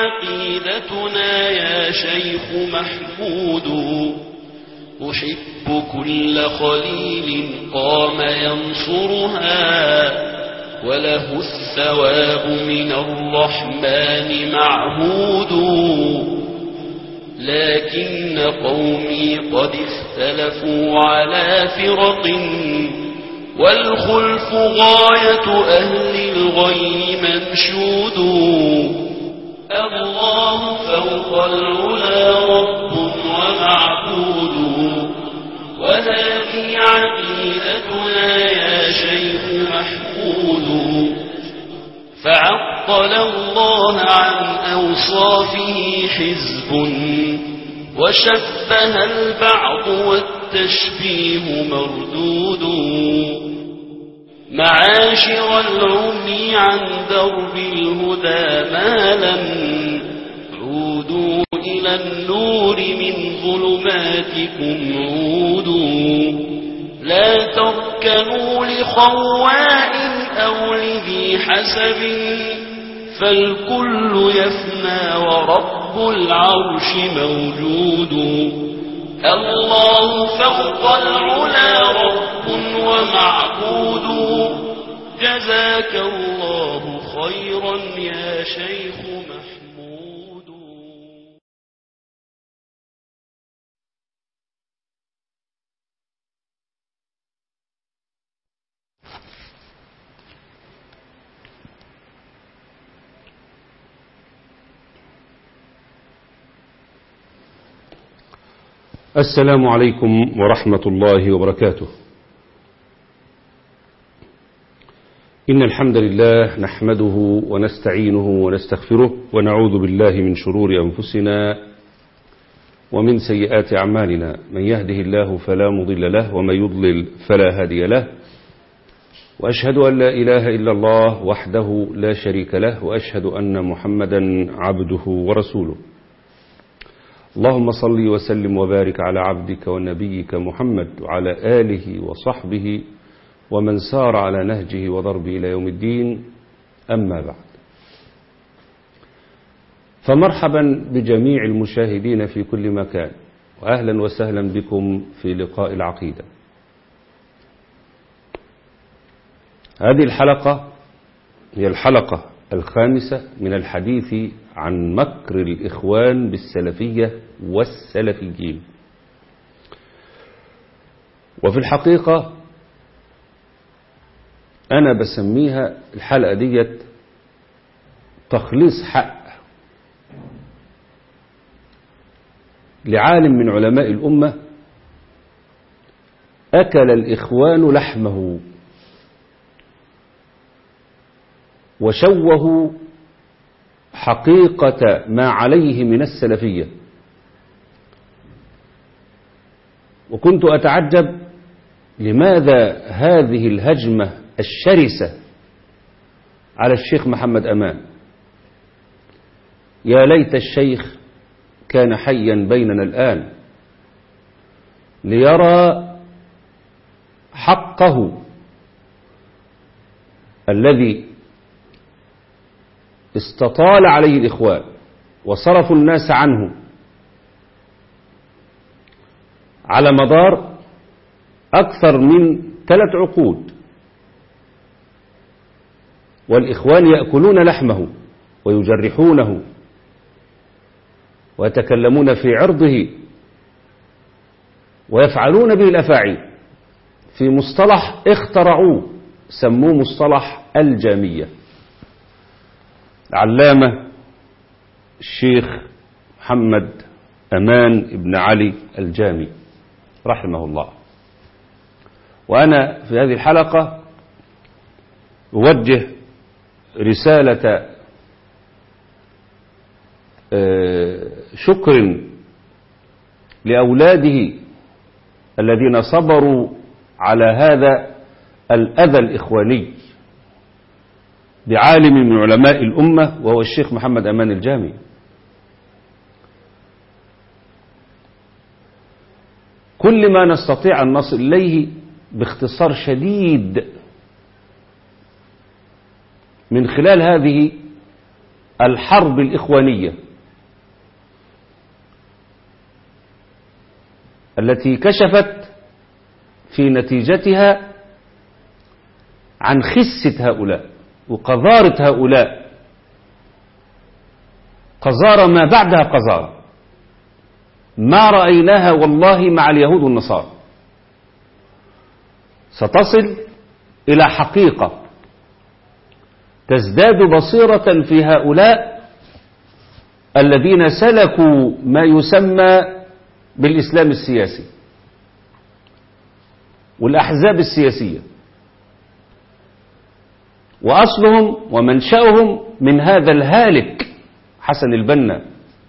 عقيدتنا يا شيخ محمود أحب كل خليل قام ينصرها وله الثواب من الرحمن معهود لكن قومي قد اختلفوا على فرق والخلف غاية أهل الغي منشود الله فوق العلا رب ومعبود وهذه عقيدتنا يا شيخ محمود فعطل الله عن أوصافه حزب وشبه البعض والتشبيه مردود معاشر العمي عن درب الهدى ما لم عودوا إلى النور من ظلماتكم عودوا لا تركنوا لخواء أو لذي حسب فالكل يفنى ورب العرش موجود الله فوق العلا رب ومعبود جزاك الله خيرا يا شيخ محمود السلام عليكم ورحمة الله وبركاته إن الحمد لله نحمده ونستعينه ونستغفره ونعوذ بالله من شرور أنفسنا ومن سيئات أعمالنا من يهده الله فلا مضل له ومن يضلل فلا هادي له وأشهد أن لا إله إلا الله وحده لا شريك له وأشهد أن محمدا عبده ورسوله اللهم صل وسلم وبارك على عبدك ونبيك محمد وعلى آله وصحبه ومن سار على نهجه وضربه إلى يوم الدين أما بعد فمرحبا بجميع المشاهدين في كل مكان وأهلا وسهلا بكم في لقاء العقيدة هذه الحلقة هي الحلقة الخامسة من الحديث عن مكر الإخوان بالسلفية والسلفيين وفي الحقيقة أنا بسميها الحلقة ديت تخليص حق لعالم من علماء الأمة أكل الإخوان لحمه وشوهوا حقيقة ما عليه من السلفية وكنت أتعجب لماذا هذه الهجمة الشرسة على الشيخ محمد أمان يا ليت الشيخ كان حيا بيننا الآن ليرى حقه الذي استطال عليه الإخوان وصرفوا الناس عنه على مدار أكثر من ثلاث عقود والإخوان يأكلون لحمه ويجرحونه ويتكلمون في عرضه ويفعلون به الأفاعيل في مصطلح اخترعوه سموه مصطلح الجامية العلامة الشيخ محمد أمان ابن علي الجامي رحمه الله وأنا في هذه الحلقة أوجه رسالة شكر لأولاده الذين صبروا على هذا الأذى الإخواني بعالم من علماء الأمة وهو الشيخ محمد أمان الجامي كل ما نستطيع أن نصل إليه باختصار شديد من خلال هذه الحرب الإخوانية التي كشفت في نتيجتها عن خسة هؤلاء وقذارة هؤلاء قذارة ما بعدها قذارة ما رأيناها والله مع اليهود والنصارى ستصل إلى حقيقة تزداد بصيرة في هؤلاء الذين سلكوا ما يسمى بالإسلام السياسي والأحزاب السياسية وأصلهم ومنشأهم من هذا الهالك حسن البنا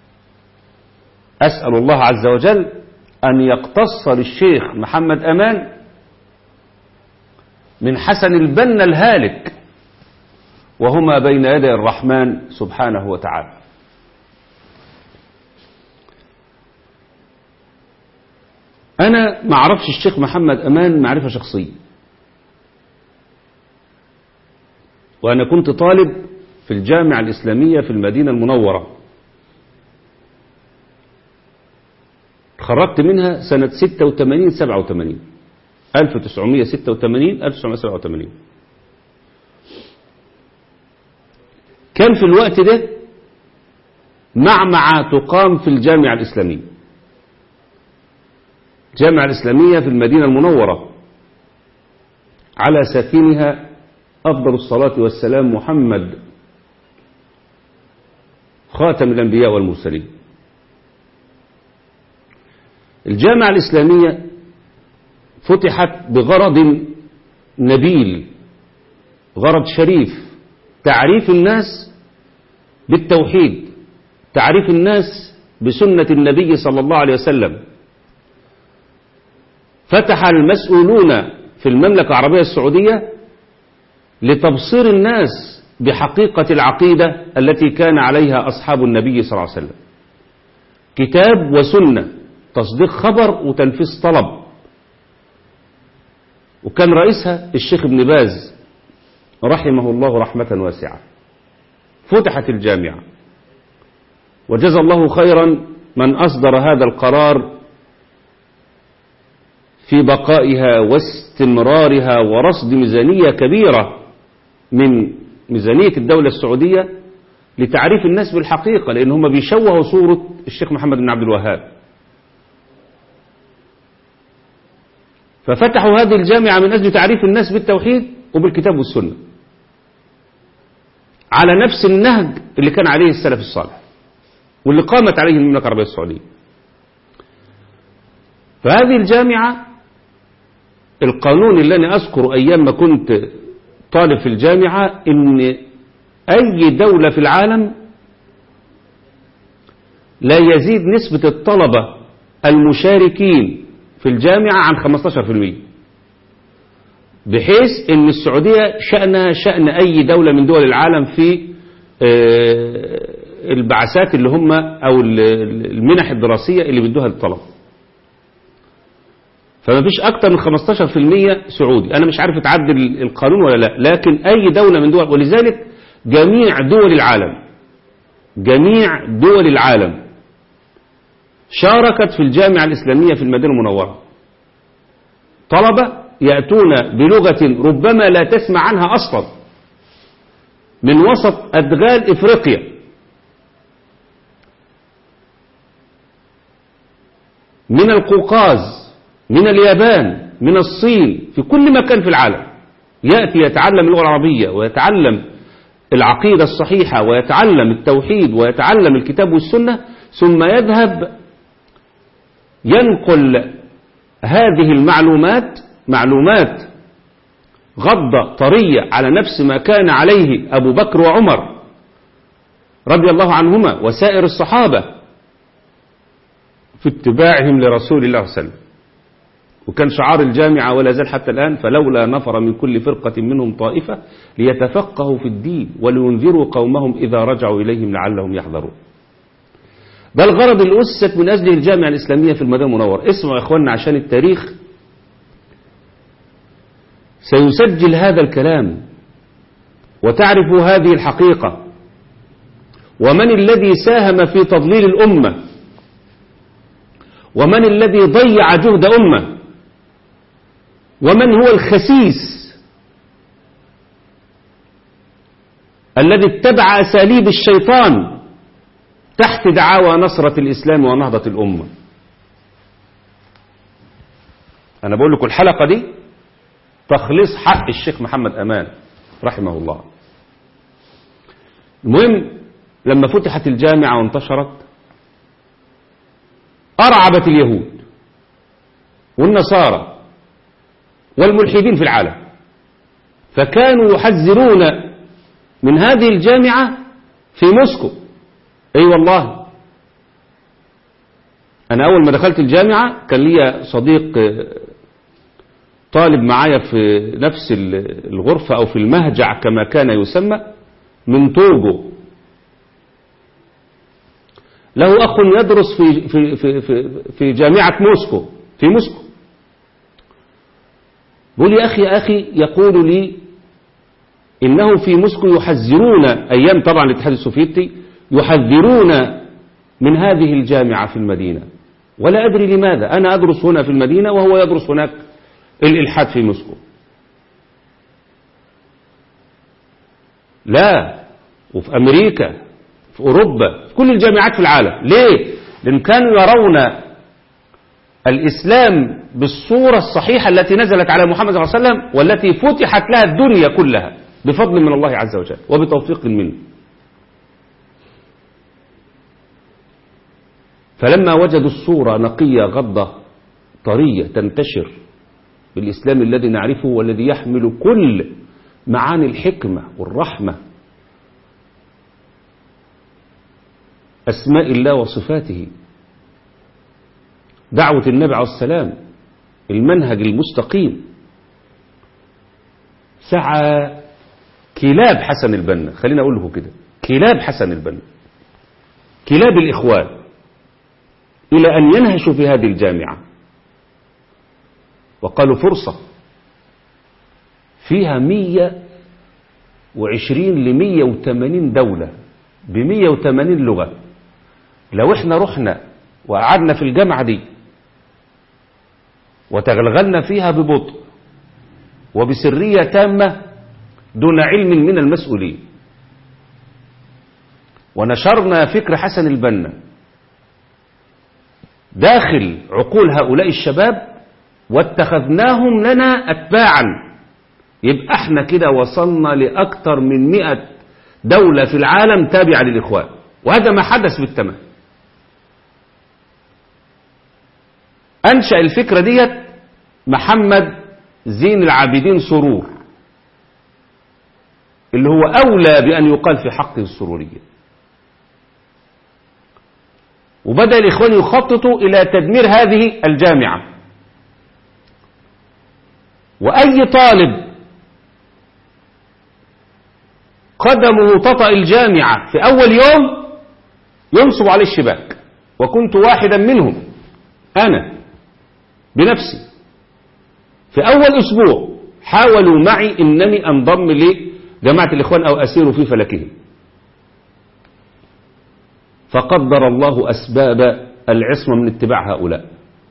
أسأل الله عز وجل أن يقتص للشيخ محمد أمان من حسن البنا الهالك وهما بين يدي الرحمن سبحانه وتعالى أنا ما أعرفش الشيخ محمد أمان معرفة شخصية وأنا كنت طالب في الجامعة الإسلامية في المدينة المنورة خرجت منها سنة 86 87 1986 1987 كان في الوقت ده معمعة تقام في الجامعة الإسلامية الجامعة الإسلامية في المدينة المنورة على ساكنها أفضل الصلاة والسلام محمد خاتم الأنبياء والمرسلين الجامعة الإسلامية فتحت بغرض نبيل غرض شريف تعريف الناس بالتوحيد تعريف الناس بسنة النبي صلى الله عليه وسلم فتح المسؤولون في المملكة العربية السعودية لتبصير الناس بحقيقة العقيدة التي كان عليها أصحاب النبي صلى الله عليه وسلم كتاب وسنة تصديق خبر وتنفيذ طلب وكان رئيسها الشيخ ابن باز رحمه الله رحمة واسعة فتحت الجامعة وجزى الله خيرا من أصدر هذا القرار في بقائها واستمرارها ورصد ميزانية كبيرة من ميزانية الدولة السعودية لتعريف الناس بالحقيقة لأن هم بيشوهوا صورة الشيخ محمد بن عبد الوهاب ففتحوا هذه الجامعة من أجل تعريف الناس بالتوحيد وبالكتاب والسنة على نفس النهج اللي كان عليه السلف الصالح واللي قامت عليه المملكة العربية السعودية فهذه الجامعة القانون اللي أنا أذكر أيام ما كنت طالب في الجامعة إن أي دولة في العالم لا يزيد نسبة الطلبة المشاركين في الجامعة عن 15% بحيث ان السعودية شأنها شأن اي دولة من دول العالم في البعثات اللي هم او المنح الدراسية اللي بيدوها للطلبة فما فيش اكتر من 15% سعودي انا مش عارف اتعدل القانون ولا لا لكن اي دولة من دول ولذلك جميع دول العالم جميع دول العالم شاركت في الجامعة الإسلامية في المدينة المنورة طلبة يأتون بلغة ربما لا تسمع عنها أصلا من وسط أدغال إفريقيا من القوقاز من اليابان من الصين في كل مكان في العالم يأتي يتعلم اللغة العربية ويتعلم العقيدة الصحيحة ويتعلم التوحيد ويتعلم الكتاب والسنة ثم يذهب ينقل هذه المعلومات معلومات غضة طرية على نفس ما كان عليه أبو بكر وعمر رضي الله عنهما وسائر الصحابة في اتباعهم لرسول الله صلى الله عليه وسلم وكان شعار الجامعة ولا زال حتى الآن فلولا نفر من كل فرقة منهم طائفة ليتفقهوا في الدين ولينذروا قومهم إذا رجعوا إليهم لعلهم يحذرون ده الغرض اللي أسست من أجله الجامعة الإسلامية في المدينة المنورة اسمعوا يا إخواننا عشان التاريخ سيسجل هذا الكلام وتعرفوا هذه الحقيقة ومن الذي ساهم في تضليل الأمة ومن الذي ضيع جهد أمة ومن هو الخسيس الذي اتبع أساليب الشيطان تحت دعاوى نصرة الإسلام ونهضة الأمة أنا بقول لكم الحلقة دي تخليص حق الشيخ محمد أمان رحمه الله المهم لما فتحت الجامعة وانتشرت أرعبت اليهود والنصارى والملحدين في العالم فكانوا يحذرون من هذه الجامعة في موسكو اي أيوة والله انا اول ما دخلت الجامعة كان لي صديق طالب معايا في نفس الغرفة او في المهجع كما كان يسمى من توجو له اخ يدرس في في في في, في جامعة موسكو في موسكو بقول يا اخي يا اخي يقول لي انه في موسكو يحذرون ايام طبعا الاتحاد السوفيتي يحذرون من هذه الجامعة في المدينة ولا أدري لماذا أنا أدرس هنا في المدينة وهو يدرس هناك الإلحاد في موسكو لا وفي أمريكا في أوروبا في كل الجامعات في العالم ليه؟ لأن كانوا يرون الإسلام بالصورة الصحيحة التي نزلت على محمد صلى الله عليه وسلم والتي فتحت لها الدنيا كلها بفضل من الله عز وجل وبتوفيق منه فلما وجدوا الصورة نقية غضة طرية تنتشر بالإسلام الذي نعرفه والذي يحمل كل معاني الحكمة والرحمة أسماء الله وصفاته دعوة النبي عليه السلام المنهج المستقيم سعى كلاب حسن البنا خلينا أقول له كده كلاب حسن البنا كلاب الإخوان إلى أن ينهشوا في هذه الجامعة وقالوا فرصة فيها مية وعشرين لمية وثمانين دولة بمية وثمانين لغة لو احنا رحنا وقعدنا في الجامعة دي وتغلغلنا فيها ببطء وبسرية تامة دون علم من المسؤولين ونشرنا فكر حسن البنا داخل عقول هؤلاء الشباب واتخذناهم لنا أتباعا يبقى احنا كده وصلنا لأكثر من مئة دولة في العالم تابعة للإخوان وهذا ما حدث بالتمام أنشأ الفكرة ديت محمد زين العابدين سرور اللي هو أولى بأن يقال في حقه السرورية وبدأ الإخوان يخططوا إلى تدمير هذه الجامعة وأي طالب قدمه تطأ الجامعة في أول يوم ينصب عليه الشباك وكنت واحدا منهم أنا بنفسي في أول أسبوع حاولوا معي أنني أنضم لجماعة الإخوان أو أسير في فلكهم فقدر الله أسباب العصمة من اتباع هؤلاء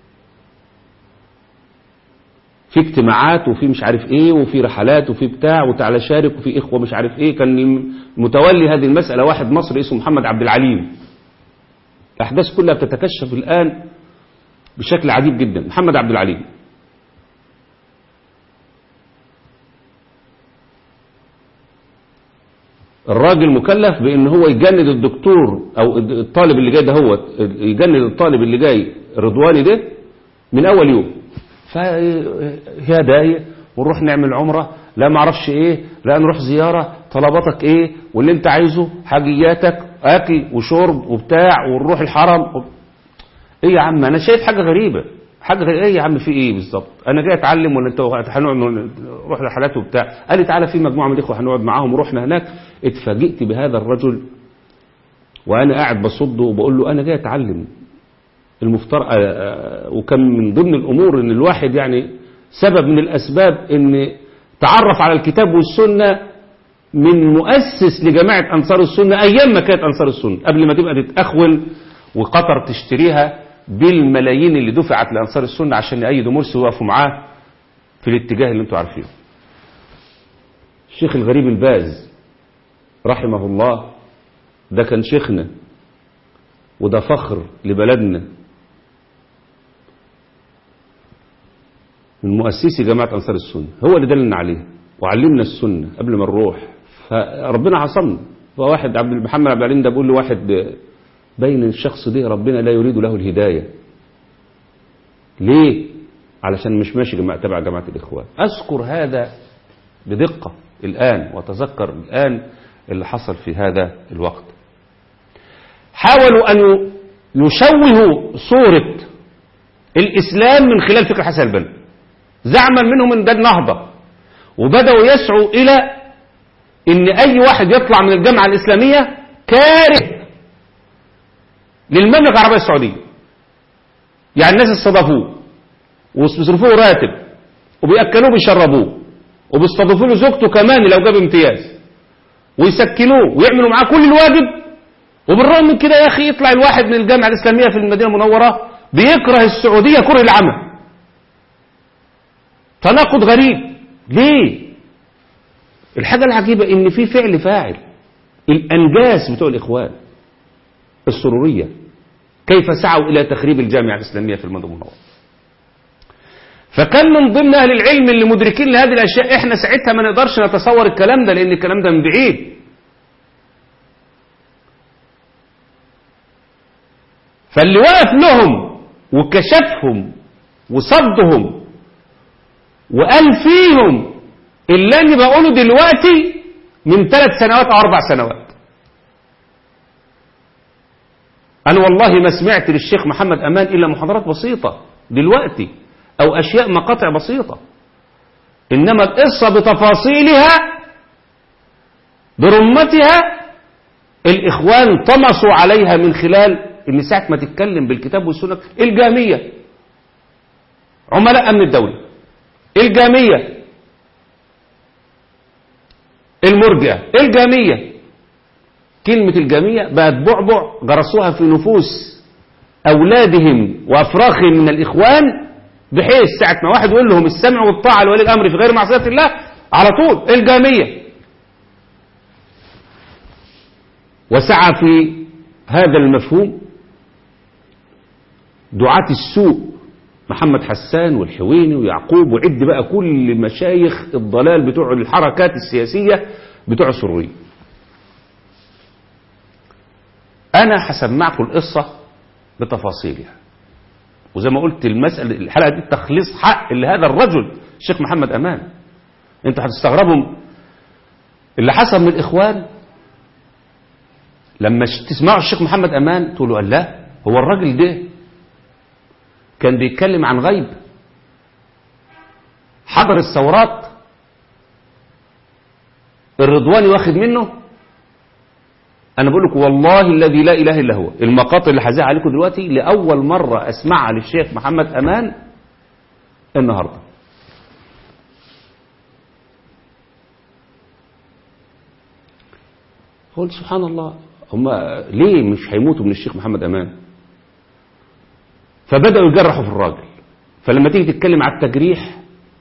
في اجتماعات وفي مش عارف ايه وفي رحلات وفي بتاع وتعالى شارك وفي اخوة مش عارف ايه كان متولي هذه المسألة واحد مصري اسمه محمد عبد العليم الأحداث كلها بتتكشف الآن بشكل عجيب جدا محمد عبد العليم الراجل مكلف بان هو يجند الدكتور او الطالب اللي جاي ده هو يجند الطالب اللي جاي رضواني ده من اول يوم فيا داي ونروح نعمل عمرة لا ما اعرفش ايه لا نروح زيارة طلباتك ايه واللي انت عايزه حاجياتك اكل وشرب وبتاع ونروح الحرم ايه يا عم انا شايف حاجة غريبة حاجة غريبة ايه يا عم في ايه بالظبط انا جاي اتعلم ولا انت هنقعد نروح رحلات وبتاع قال لي تعالى في مجموعة من الاخوة هنقعد معاهم ورحنا هناك اتفاجئت بهذا الرجل وانا قاعد بصده وبقول له انا جاي اتعلم المفترض وكان من ضمن الامور ان الواحد يعني سبب من الاسباب ان تعرف على الكتاب والسنة من مؤسس لجماعة أنصار السنة أيام ما كانت أنصار السنة قبل ما تبقى تتأخول وقطر تشتريها بالملايين اللي دفعت لأنصار السنة عشان يأيدوا مرسي ويقفوا معاه في الاتجاه اللي انتوا عارفينه الشيخ الغريب الباز رحمه الله ده كان شيخنا وده فخر لبلدنا من مؤسسي جماعة أنصار السنة هو اللي دلنا عليه وعلمنا السنة قبل ما نروح فربنا عصمنا فواحد عبد محمد عبد العليم ده بيقول له واحد بين الشخص ده ربنا لا يريد له الهداية ليه علشان مش ماشي جماعة تبع جماعة الإخوان أذكر هذا بدقة الآن وتذكر الآن اللي حصل في هذا الوقت حاولوا أن يشوهوا صورة الإسلام من خلال فكر حسن البنا زعما منهم ان ده النهضة وبدأوا يسعوا إلى ان أي واحد يطلع من الجامعة الإسلامية كاره للمملكة العربية السعودية يعني الناس استضافوه وبيصرفوه راتب وبيأكلوه بيشربوه وبيستضيفوا له زوجته كمان لو جاب امتياز ويسكنوه ويعملوا معاه كل الواجب وبالرغم من كده يا أخي يطلع الواحد من الجامعة الإسلامية في المدينة المنورة بيكره السعودية كره العمى تناقض غريب ليه الحاجة العجيبة ان في فعل فاعل الانجاس بتوع الاخوان السرورية كيف سعوا الى تخريب الجامعة الاسلامية في المدينة المنورة فكان من ضمن اهل العلم اللي مدركين لهذه الاشياء احنا ساعتها ما نقدرش نتصور الكلام ده لان الكلام ده من بعيد فاللي وقف لهم وكشفهم وصدهم وقال فيهم اللي انا بقوله دلوقتي من ثلاث سنوات او اربع سنوات انا والله ما سمعت للشيخ محمد امان الا محاضرات بسيطة دلوقتي او اشياء مقاطع بسيطة انما القصة بتفاصيلها برمتها الاخوان طمسوا عليها من خلال ان ساعة ما تتكلم بالكتاب والسنة الجامية عملاء امن الدولة الجامية المرجئة الجامية كلمة الجامية بقت بعبع جرسوها في نفوس أولادهم وأفراخهم من الإخوان بحيث ساعة ما واحد يقول لهم السمع والطاعة لولي الأمر في غير معصية الله على طول الجامية وسعى في هذا المفهوم دعاة السوء محمد حسان والحويني ويعقوب وعد بقى كل مشايخ الضلال بتوع الحركات السياسية بتوع السرورية أنا هسمعكم القصة بتفاصيلها وزي ما قلت المسألة الحلقة دي تخليص حق لهذا الرجل الشيخ محمد أمان انتوا هتستغربوا اللي حصل من الإخوان لما تسمعوا الشيخ محمد أمان تقولوا لا هو الراجل ده كان بيتكلم عن غيب حضر الثورات الرضواني واخد منه انا بقول لكم والله الذي لا اله الا هو المقاطع اللي هذاها عليكم دلوقتي لاول مره اسمعها للشيخ محمد امان النهارده قلت سبحان الله هم ليه مش هيموتوا من الشيخ محمد امان فبدأوا يجرحوا في الراجل فلما تيجي تتكلم على التجريح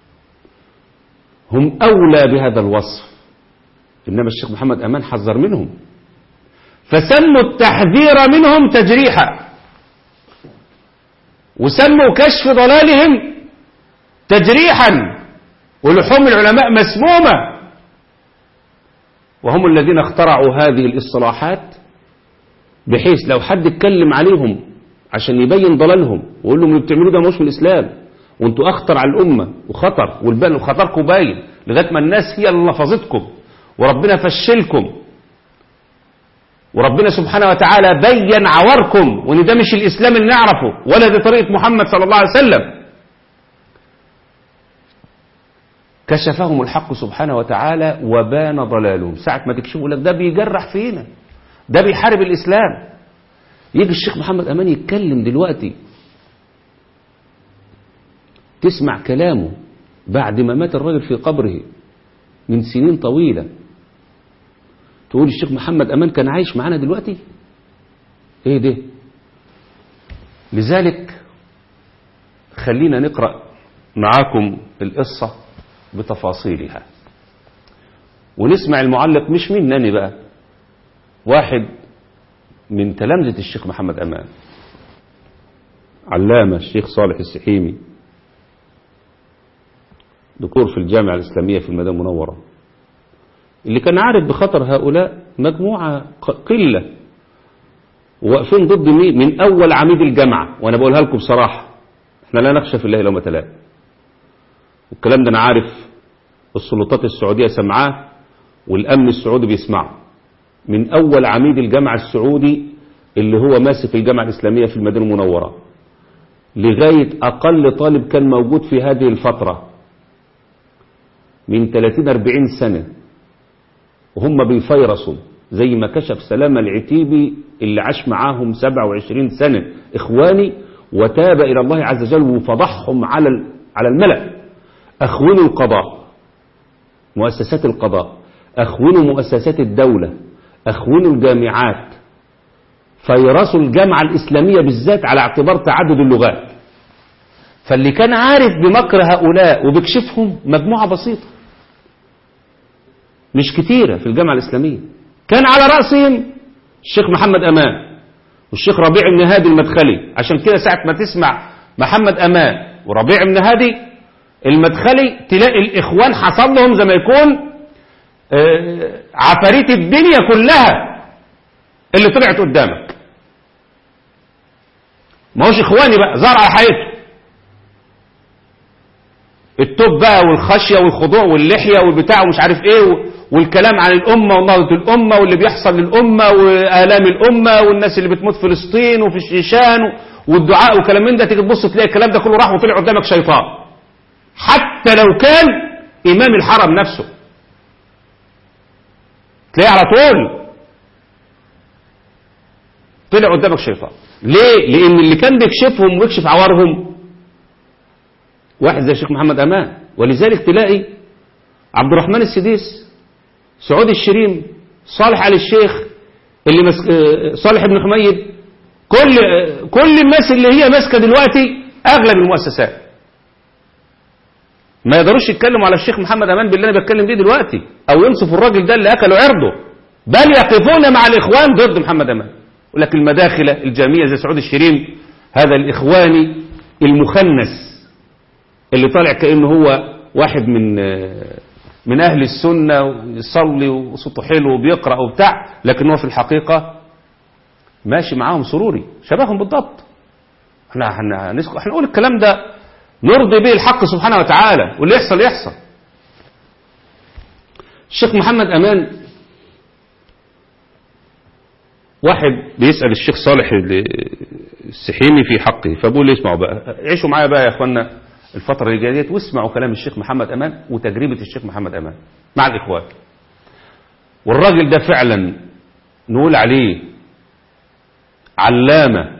هم أولى بهذا الوصف إنما الشيخ محمد أمان حذر منهم فسموا التحذير منهم تجريحا وسموا كشف ضلالهم تجريحا ولحوم العلماء مسمومة وهم الذين اخترعوا هذه الاصطلاحات بحيث لو حد اتكلم عليهم عشان يبين ضلالهم ويقول لهم اللي بتعملوه ده مش من الاسلام وانتوا اخطر على الامه وخطر والبال وخطركم باين لغايه ما الناس هي اللي لفظتكم وربنا فشلكم وربنا سبحانه وتعالى بين عوركم وان ده مش الاسلام اللي نعرفه ولا دي طريقه محمد صلى الله عليه وسلم كشفهم الحق سبحانه وتعالى وبان ضلالهم ساعة ما تكشفوا لك ده بيجرح فينا ده بيحارب الإسلام يجي الشيخ محمد أمان يتكلم دلوقتي تسمع كلامه بعد ما مات الراجل في قبره من سنين طويلة تقول الشيخ محمد أمان كان عايش معانا دلوقتي ايه ده لذلك خلينا نقرأ معاكم القصة بتفاصيلها ونسمع المعلق مش منني بقى واحد من تلامذة الشيخ محمد أمان علامة الشيخ صالح السحيمي دكتور في الجامعة الإسلامية في المدينة المنورة اللي كان عارف بخطر هؤلاء مجموعة قلة واقفين ضد مين من أول عميد الجامعة وأنا بقولها لكم بصراحة احنا لا نخشى في الله لومة لائم والكلام ده أنا عارف السلطات السعودية سمعاه والأمن السعودي بيسمعه من أول عميد الجامعة السعودي اللي هو ماسك الجامعة الإسلامية في المدينة المنورة لغاية أقل طالب كان موجود في هذه الفترة من 30-40 سنة وهم بيفيرسوا زي ما كشف سلامة العتيبي اللي عاش معاهم 27 سنة إخواني وتاب إلى الله عز وجل وفضحهم على على الملأ أخونوا القضاء مؤسسات القضاء أخونوا مؤسسات الدولة أخونوا الجامعات فيرسوا الجامعة الإسلامية بالذات على اعتبار تعدد اللغات فاللي كان عارف بمكر هؤلاء وبكشفهم مجموعة بسيطة مش كتيرة في الجامعة الإسلامية كان على رأسهم الشيخ محمد أمان والشيخ ربيع بن هادي المدخلي عشان كده ساعة ما تسمع محمد أمان وربيع بن هادي المدخلي تلاقي الإخوان حصل لهم زي ما يكون عفاريت الدنيا كلها اللي طلعت قدامك ما هوش إخواني بقى زرع حياته التوب بقى والخشية والخضوع واللحية والبتاع ومش عارف ايه والكلام عن الأمة ونهضة الأمة واللي بيحصل للأمة وآلام الأمة والناس اللي بتموت في فلسطين وفي الشيشان والدعاء وكلام من ده تيجي تبص تلاقي الكلام ده كله راح وطلع قدامك شيطان حتى لو كان إمام الحرم نفسه تلاقيه على طول طلع قدامك شيطان ليه؟ لأن اللي كان بيكشفهم ويكشف عوارهم واحد زي الشيخ محمد أمان ولذلك تلاقي عبد الرحمن السديس سعود الشريم صالح علي الشيخ اللي مسك... صالح بن حميد كل كل الناس اللي هي ماسكه دلوقتي اغلب المؤسسات ما يقدروش يتكلموا على الشيخ محمد امان باللي انا بتكلم بيه دلوقتي او ينصفوا الراجل ده اللي اكلوا عرضه بل يقفون مع الاخوان ضد محمد امان يقول لك المداخله الجاميه زي سعود الشريم هذا الاخواني المخنث اللي طالع كانه هو واحد من من أهل السنة ويصلي وصوته حلو وبيقرأ وبتاع لكن هو في الحقيقة ماشي معاهم سروري شبههم بالضبط احنا احنا احنا نقول الكلام ده نرضي به الحق سبحانه وتعالى واللي يحصل يحصل الشيخ محمد أمان واحد بيسأل الشيخ صالح السحيمي في حقه فبقول لي اسمعوا بقى عيشوا معايا بقى يا اخوانا الفترة اللي جاية ديت واسمعوا كلام الشيخ محمد أمان وتجربة الشيخ محمد أمان مع الإخوان والراجل ده فعلا نقول عليه علامة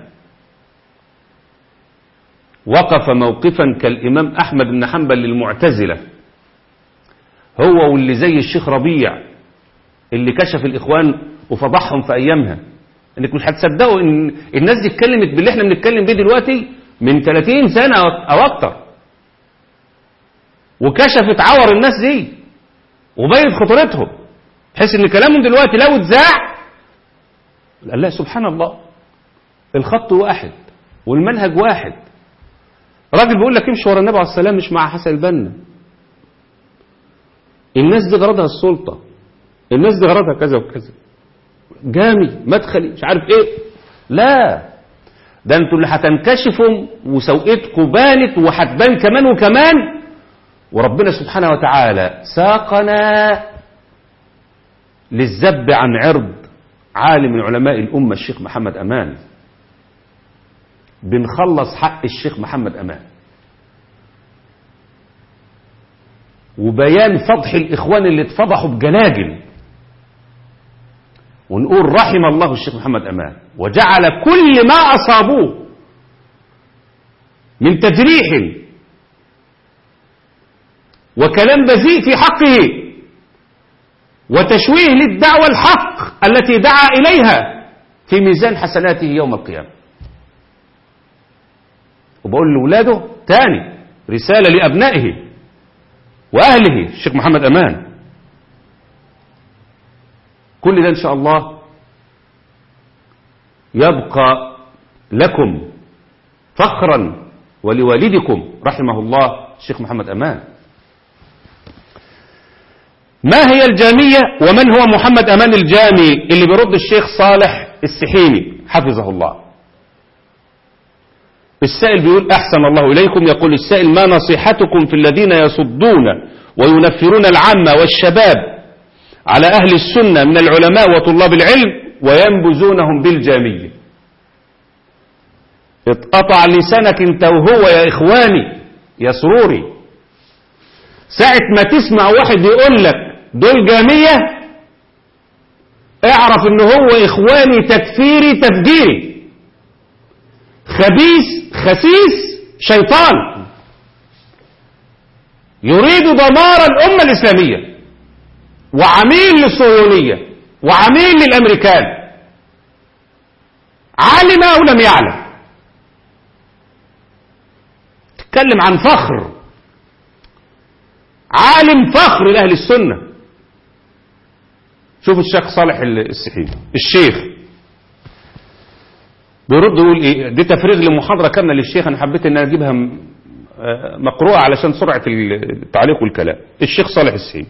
وقف موقفا كالإمام أحمد بن حنبل للمعتزلة هو واللي زي الشيخ ربيع اللي كشف الإخوان وفضحهم في أيامها انك مش هتصدقوا ان الناس دي اتكلمت باللي احنا بنتكلم بيه دلوقتي من 30 سنة او اكتر وكشفت عور الناس دي وبينت خطورتهم بحيث ان كلامهم دلوقتي لو اتذاع قال لا سبحان الله الخط واحد والمنهج واحد راجل بيقول لك امشي ورا النبي عليه السلام مش مع حسن البنا الناس دي غرضها السلطة الناس دي غرضها كذا وكذا جامي مدخلي مش عارف ايه لا ده انتوا اللي هتنكشفوا وسوقتكم بانت وهتبان كمان وكمان وربنا سبحانه وتعالى ساقنا للذب عن عرض عالم من علماء الأمة الشيخ محمد أمان بنخلص حق الشيخ محمد أمان وبيان فضح الإخوان اللي اتفضحوا بجلاجل ونقول رحم الله الشيخ محمد أمان وجعل كل ما أصابوه من تجريح وكلام بذيء في حقه وتشويه للدعوة الحق التي دعا إليها في ميزان حسناته يوم القيامة وبقول لأولاده تاني رسالة لأبنائه وأهله الشيخ محمد أمان كل ده إن شاء الله يبقى لكم فخرا ولوالدكم رحمه الله الشيخ محمد أمان ما هي الجامية ومن هو محمد أمان الجامي اللي بيرد الشيخ صالح السحيمي حفظه الله السائل بيقول أحسن الله إليكم يقول السائل ما نصيحتكم في الذين يصدون وينفرون العامة والشباب على أهل السنة من العلماء وطلاب العلم وينبذونهم بالجامية اتقطع لسانك انت وهو يا إخواني يا سروري ساعة ما تسمع واحد يقول لك دول جامية اعرف ان هو إخواني تكفيري تفجيري خبيث خسيس شيطان يريد دمار الأمة الإسلامية وعميل للصهيونية وعميل للأمريكان علم أو لم يعلم تتكلم عن فخر عالم فخر لأهل السنة شوف الشيخ صالح السحيمي الشيخ بيرد يقول ايه دي تفريغ لمحاضرة كاملة للشيخ انا حبيت ان اجيبها مقروءة علشان سرعة التعليق والكلام الشيخ صالح السحيمي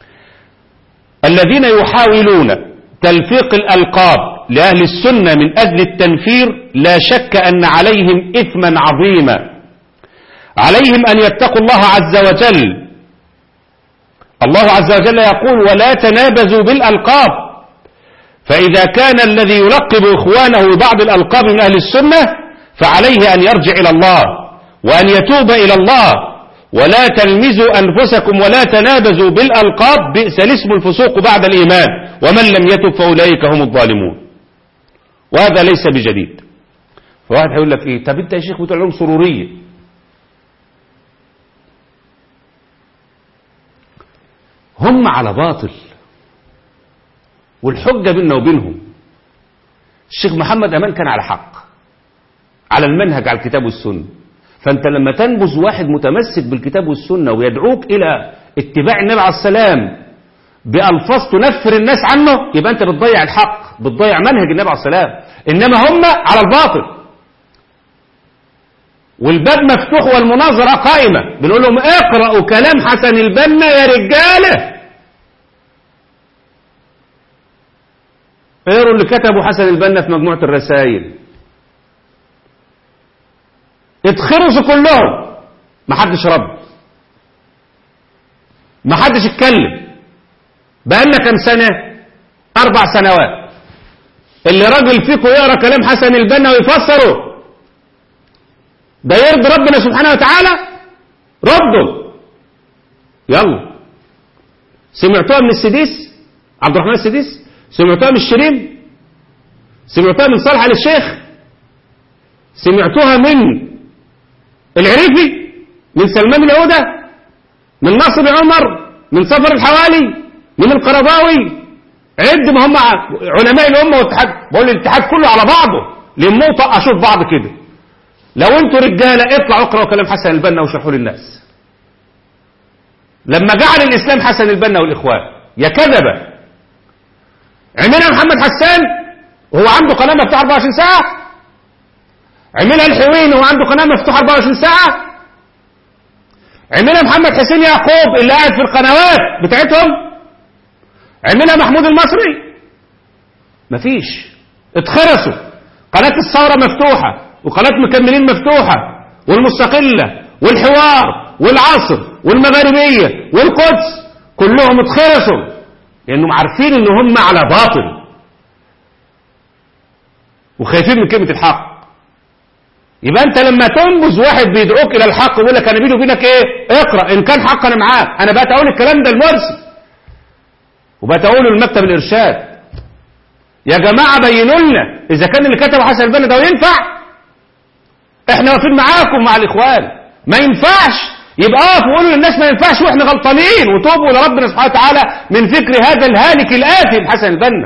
الذين يحاولون تلفيق الألقاب لأهل السنة من أجل التنفير لا شك أن عليهم إثما عظيما عليهم أن يتقوا الله عز وجل الله عز وجل يقول ولا تنابزوا بالألقاب فإذا كان الذي يلقب إخوانه ببعض الألقاب من أهل السنة فعليه أن يرجع إلى الله وأن يتوب إلى الله ولا تلمزوا أنفسكم ولا تنابزوا بالألقاب بئس الاسم الفسوق بعد الإيمان ومن لم يتب فأولئك هم الظالمون وهذا ليس بجديد فواحد هيقول لك إيه طب أنت يا شيخ بتقول لهم سرورية هم على باطل والحجة بيننا وبينهم الشيخ محمد أمان كان على حق على المنهج على الكتاب والسنة فأنت لما تنبذ واحد متمسك بالكتاب والسنة ويدعوك إلى اتباع النبي عليه السلام بألفاظ تنفر الناس عنه يبقى أنت بتضيع الحق بتضيع منهج النبي عليه السلام إنما هم على الباطل والباب مفتوح والمناظرة قائمة بنقول لهم اقرأوا كلام حسن البنا يا رجالة اقروا اللي كتبه حسن البنا في مجموعة الرسائل اتخرسوا كلهم ما حدش رد ما حدش اتكلم بقالنا كام سنة اربع سنوات اللي راجل فيكم يقرا كلام حسن البنا ويفسره ده يرضي ربنا سبحانه وتعالى ردوا يلا سمعتوها من السديس عبد الرحمن السديس سمعتوها من الشريم سمعتوها من صالح آل الشيخ سمعتوها من العريفي من سلمان العودة من ناصر عمر من صفر الحوالي من القرضاوي عد ما هم علماء الأمة والاتحاد بقول الاتحاد كله على بعضه لموه طقشوا في بعض كده لو انتوا رجالة اطلعوا اقرأوا كلام حسن البنا وشرحوا للناس لما جعل الإسلام حسن البنا والإخوان يا كذبة عملها محمد حسان وهو عنده قناة مفتوحة 24 ساعة عملها الحويني وهو عنده قناة مفتوحة 24 ساعة عملها محمد حسين يعقوب اللي قاعد في القنوات بتاعتهم عملها محمود المصري مفيش اتخرسوا قناة الثورة مفتوحة وقناة مكملين مفتوحة والمستقلة والحوار والعصر والمغاربية والقدس كلهم اتخرسوا لأنهم عارفين ان هم على باطل وخايفين من كلمة الحق يبقى انت لما تنبذ واحد بيدعوك الى الحق ويقول لك انا بيني وبينك ايه اقرا ان كان حق انا معاك انا بقى اقول الكلام ده المرسي وبقى اقوله لمكتب الارشاد يا جماعه بينوا لنا اذا كان اللي كتبه حسن البنا ده ينفع احنا واقفين معاكم مع الاخوان ما ينفعش يبقى اقف وقولوا للناس ما ينفعش واحنا غلطانين وتوبوا لربنا سبحانه وتعالى من فكر هذا الهالك الآثم حسن البنا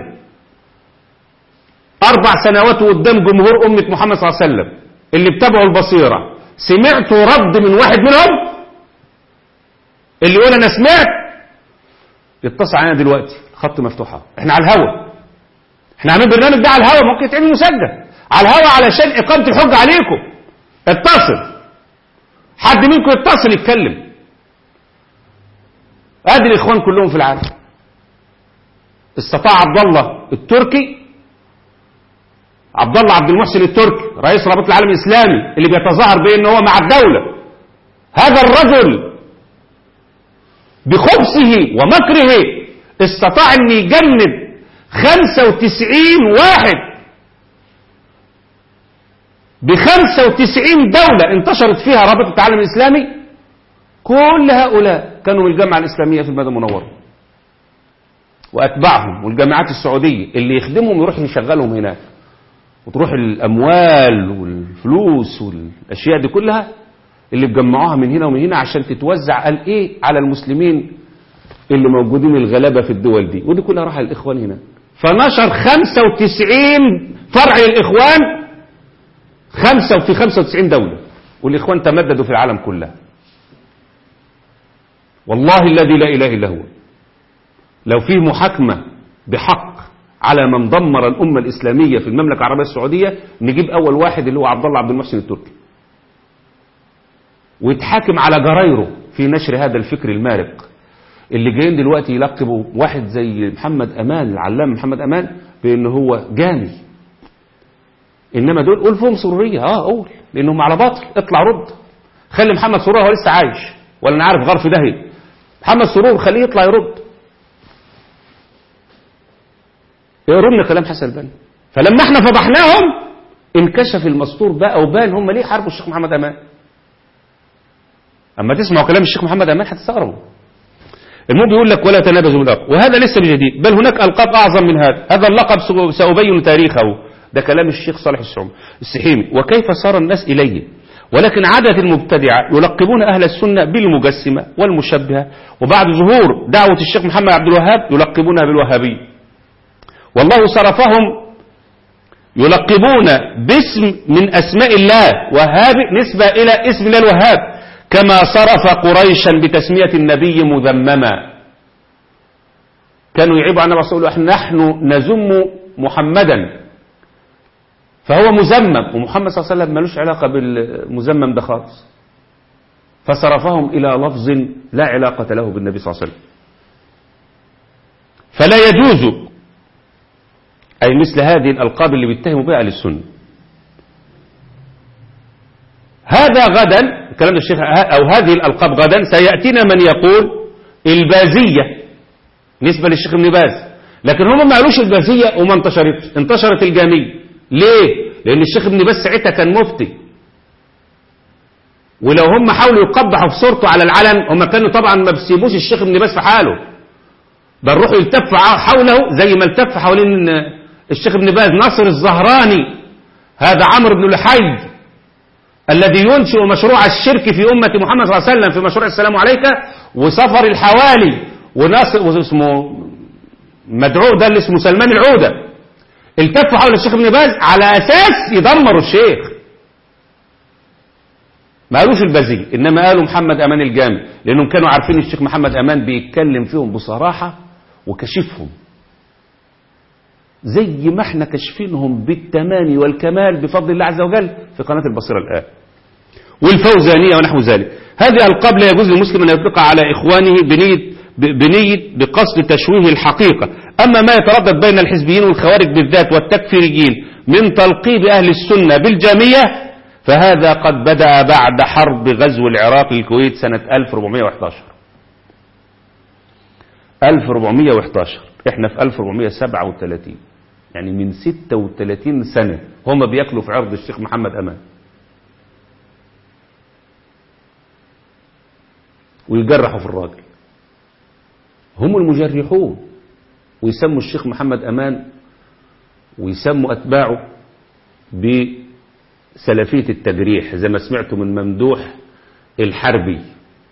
أربع سنوات قدام جمهور أمة محمد صلى الله عليه وسلم اللي بتابعوا البصيرة سمعتوا رد من واحد منهم اللي يقول أنا سمعت يتصل علينا دلوقتي الخط مفتوح اهو. احنا على الهوا احنا عاملين برنامج ده على الهوا ممكن يتعمل مسجل على الهوا علشان إقامة الحجة عليكم اتصل حد منكم يتصل يتكلم ادي الاخوان كلهم في العالم استطاع عبد الله التركي عبد الله عبد المحسن التركي رئيس رابطه العالم الاسلامي اللي بيتظاهر بان هو مع الدوله هذا الرجل بخبثه ومكره استطاع ان يجند 95 واحد ب 95 دولة انتشرت فيها رابطة العالم الإسلامي كل هؤلاء كانوا من الجامعة الإسلامية في المدينة المنورة وأتباعهم والجامعات السعودية اللي يخدمهم يروح يشغلهم هناك وتروح الأموال والفلوس والأشياء دي كلها اللي بجمعوها من هنا ومن هنا عشان تتوزع قال إيه على المسلمين اللي موجودين الغلابة في الدول دي ودي كلها راح الإخوان هنا فنشر 95 فرع للإخوان خمسة في 95 دولة والإخوان تمددوا في العالم كلها والله الذي لا إله إلا هو لو فيه محاكمة بحق على من دمر الأمة الإسلامية في المملكة العربية السعودية نجيب أول واحد اللي هو عبد الله عبد المحسن التركي ويتحاكم على جرايره في نشر هذا الفكر المارق اللي جايين دلوقتي يلقبوا واحد زي محمد أمان العلام محمد أمان بأن هو جامي انما دول قول فيهم سروريه اه قول لانهم على باطل اطلع رد خلي محمد سرور هو لسه عايش ولا انا عارف غرف دهي محمد سرور خليه يطلع يرد يقروا لنا كلام حسن البنا فلما احنا فضحناهم انكشف المستور بقى وبان هم ليه حاربوا الشيخ محمد امان اما تسمعوا كلام الشيخ محمد امان هتستغربوا المهم بيقول لك ولا تنابزوا باللقب وهذا ليس بجديد بل هناك القاب اعظم من هذا هذا اللقب سأبين تاريخه ده كلام الشيخ صالح السعوم السحيمي وكيف صار الناس إليه ولكن عادة المبتدعة يلقبون أهل السنة بالمجسمة والمشبهة وبعد ظهور دعوة الشيخ محمد عبد الوهاب يلقبونها بالوهابي والله صرفهم يلقبون باسم من أسماء الله وهاب نسبة إلى اسم الله الوهاب كما صرف قريشا بتسمية النبي مذمما كانوا يعيبوا عن النبي صلى الله عليه وسلم نحن نزم محمدا فهو مزمم ومحمد صلى الله عليه وسلم ملوش علاقة بالمزمم ده خالص فصرفهم إلى لفظ لا علاقة له بالنبي صلى الله عليه وسلم فلا يجوز أي مثل هذه الألقاب اللي بيتهموا بها أهل السنة هذا غدا الكلام ده الشيخ أو هذه الألقاب غدا سيأتينا من يقول البازية نسبة للشيخ ابن باز لكن هم ما قالوش البازية وما انتشرتش انتشرت الجامية ليه لان الشيخ ابن باز ساعتها كان مفتي ولو هم حاولوا يقبحوا في صورته على العلن هم كانوا طبعا ما بيسيبوش الشيخ ابن باز في حاله بل روحوا يلتفوا حوله زي ما التف حوالين الشيخ ابن باز ناصر الزهراني هذا عمرو بن لحي الذي ينشئ مشروع الشرك في أمة محمد صلى الله عليه وسلم في مشروع السلام عليك وسفر الحوالي وناصر اسمه مدعو ده اللي اسمه سلمان العودة التفوا حول الشيخ ابن باز على أساس يدمروا الشيخ ما قالوش البزي إنما قالوا محمد أمان الجامع لأنهم كانوا عارفين الشيخ محمد أمان بيتكلم فيهم بصراحة وكشفهم زي ما احنا كشفينهم بالتمام والكمال بفضل الله عز وجل في قناة البصيرة الآن والفوزانية ونحو ذلك هذه ألقاب لا يجوز للمسلم أن يطلق على إخوانه بنية, بنية بقصد تشويه الحقيقة أما ما يتردد بين الحزبيين والخوارج بالذات والتكفيريين من تلقيب أهل السنة بالجامية فهذا قد بدأ بعد حرب غزو العراق للكويت سنة 1411 1411 احنا في 1437 يعني من 36 سنة هم بياكلوا في عرض الشيخ محمد أمان ويجرحوا في الراجل هم المجرحون ويسموا الشيخ محمد أمان ويسموا أتباعه بسلفية التجريح زي ما سمعتوا من ممدوح الحربي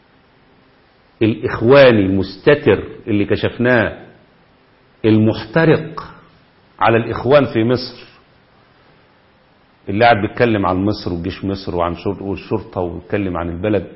الإخواني المستتر اللي كشفناه المحترق على الإخوان في مصر اللي قاعد بيتكلم عن مصر وجيش مصر وعن شر- والشرطة ويتكلم عن البلد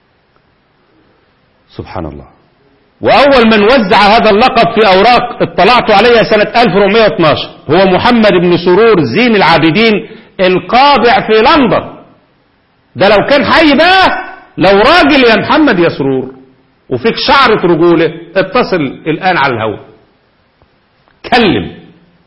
سبحان الله وأول من وزع هذا اللقب في أوراق اطلعت عليها سنة 1412 هو محمد بن سرور زين العابدين القابع في لندن ده لو كان حي بقى لو راجل يا محمد يا سرور وفيك شعرة رجولة اتصل الآن على الهواء كلم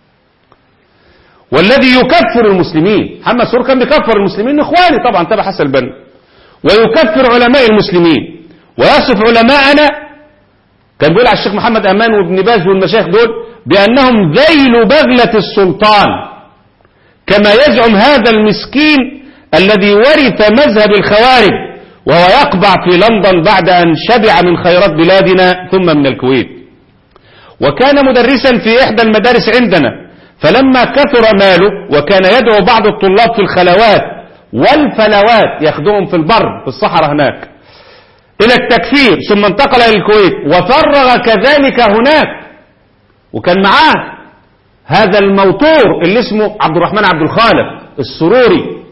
والذي يكفر المسلمين محمد سرور كان بيكفر المسلمين اخواني طبعا تبع حسن البنا ويكفر علماء المسلمين ويصف علماءنا كان بيقول على الشيخ محمد امان وابن باز والمشايخ دول بانهم ذيل بغلة السلطان كما يزعم هذا المسكين الذي ورث مذهب الخوارج وهو يقبع في لندن بعد أن شبع من خيرات بلادنا ثم من الكويت وكان مدرسا في إحدى المدارس عندنا فلما كثر ماله وكان يدعو بعض الطلاب في الخلوات والفلوات يخدمهم في البر في الصحراء هناك إلى التكفير ثم انتقل إلى الكويت وفرغ كذلك هناك وكان معاه هذا الموتور اللي اسمه عبد الرحمن عبد الخالق السروري